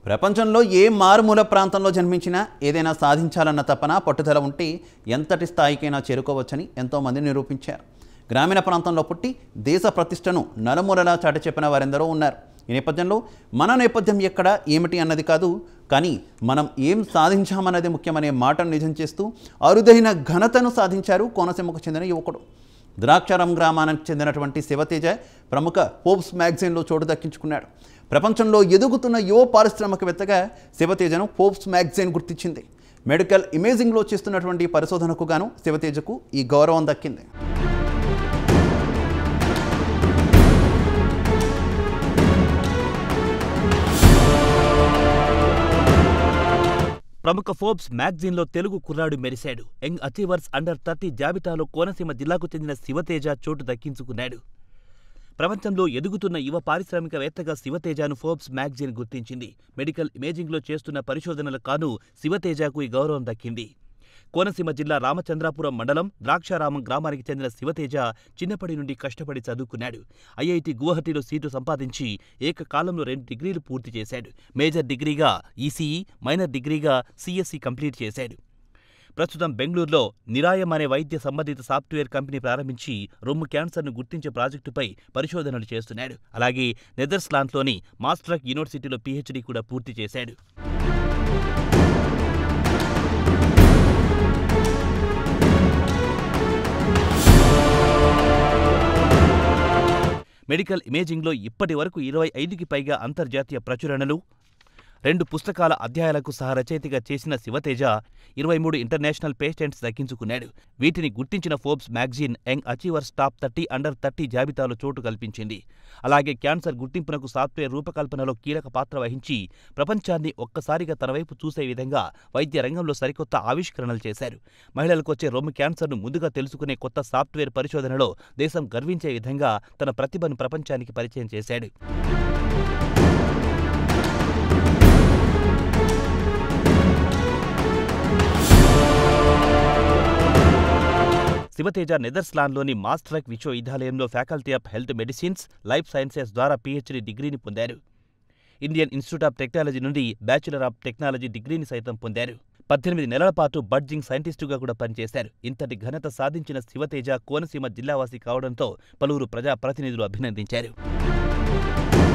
ప్రపంచంలో ఏ మారుమూల ప్రాంతంలో జన్మించినా ఏదైనా సాధించాలన్న తపన పట్టుదల ఉంటే ఎంతటి స్థాయికైనా చేరుకోవచ్చని ఎంతోమంది నిరూపించారు గ్రామీణ ప్రాంతంలో పుట్టి దేశ ప్రతిష్టను నలుమూలలా చాటి చెప్పిన వారెందరో ఉన్నారు ఈ నేపథ్యంలో మన నేపథ్యం ఎక్కడ ఏమిటి అన్నది కాదు కానీ మనం ఏం సాధించామన్నది ముఖ్యమనే మాటను నిజం చేస్తూ అరుదైన ఘనతను సాధించారు కోనసీమకు చెందిన యువకుడు ద్రాక్షారం గ్రామానికి చెందినటువంటి శివతేజ ప్రముఖ పోప్స్ మ్యాగజైన్లో చోటు దక్కించుకున్నాడు ప్రపంచంలో ఎదుగుతున్న యువ పారిశ్రామికవేత్తగా శివతేజను పోప్స్ మ్యాగజైన్ గుర్తించింది మెడికల్ ఇమేజింగ్లో చేస్తున్నటువంటి పరిశోధనకు గాను శివతేజకు ఈ గౌరవం దక్కింది ప్రముఖ ఫోర్బ్స్ మ్యాగజైన్లో తెలుగు కుర్రాడు మెరిశాడు యంగ్ అచీవర్స్ అండర్ థర్టీ జాబితాలో కోనసీమ జిల్లాకు చెందిన శివతేజ చోటు దక్కించుకున్నాడు ప్రపంచంలో ఎదుగుతున్న యువ పారిశ్రామికవేత్తగా శివతేజను ఫోర్బ్స్ మ్యాగజైన్ గుర్తించింది మెడికల్ ఇమేజింగ్లో చేస్తున్న పరిశోధనలకు కాను శివతేజకు ఈ గౌరవం దక్కింది కోనసీమ జిల్లా రామచంద్రాపురం మండలం ద్రాక్షారామం గ్రామానికి చెందిన శివతేజ చిన్నప్పటి నుండి కష్టపడి చదువుకున్నాడు ఐఐటి గువహటిలో సీటు సంపాదించి ఏకకాలంలో రెండు డిగ్రీలు పూర్తి చేశాడు మేజర్ డిగ్రీగా ఈసీఈ మైనర్ డిగ్రీగా సిఎస్సి కంప్లీట్ చేశాడు ప్రస్తుతం బెంగళూరులో నిరాయం అనే వైద్య సంబంధిత సాఫ్ట్వేర్ కంపెనీ ప్రారంభించి రొమ్ము క్యాన్సర్ను గుర్తించే ప్రాజెక్టుపై పరిశోధనలు చేస్తున్నాడు అలాగే నెదర్స్లాండ్లోని మాస్ట్రక్ యూనివర్సిటీలో పీహెచ్డీ కూడా పూర్తి చేశాడు మెడికల్ ఇమేజింగ్లో ఇప్పటి వరకు ఇరవై ఐదుకి పైగా అంతర్జాతీయ ప్రచురణలు రెండు పుస్తకాల అధ్యాయాలకు సహా రచయితగా చేసిన శివతేజ ఇరవై మూడు ఇంటర్నేషనల్ పేటెంట్స్ దక్కించుకున్నాడు వీటిని గుర్తించిన Forbes magazine young achievers top thirty under thirty జాబితాలో చోటు కల్పించింది అలాగే క్యాన్సర్ గుర్తింపునకు సాఫ్ట్వేర్ రూపకల్పనలో కీలక పాత్ర వహించి ప్రపంచాన్ని ఒక్కసారిగా తన వైపు చూసే విధంగా వైద్య రంగంలో సరికొత్త ఆవిష్కరణలు చేశారు మహిళలకు వచ్చే రొమ్ము క్యాన్సర్ను ముందుగా తెలుసుకునే కొత్త సాఫ్ట్వేర్ పరిశోధనలో దేశం గర్వించే విధంగా తన ప్రతిభను ప్రపంచానికి పరిచయం చేశాడు శివతేజ నెదర్స్లాండ్లోని మాస్ట్రక్ విశ్వవిద్యాలయంలో faculty of health medicines life sciences ద్వారా పీహెచ్డీ డిగ్రీని పొందారు ఇండియన్ ఇన్స్టిట్యూట్ ఆఫ్ టెక్నాలజీ నుండి బ్యాచులర్ ఆఫ్ టెక్నాలజీ డిగ్రీని సైతం పొందారు పద్దెనిమిది నెలల పాటు బడ్జింగ్ సైంటిస్టుగా కూడా పనిచేశారు ఇంతటి ఘనత సాధించిన శివతేజ కోనసీమ జిల్లావాసి కావడంతో పలువురు ప్రజాప్రతినిధులు అభినందించారు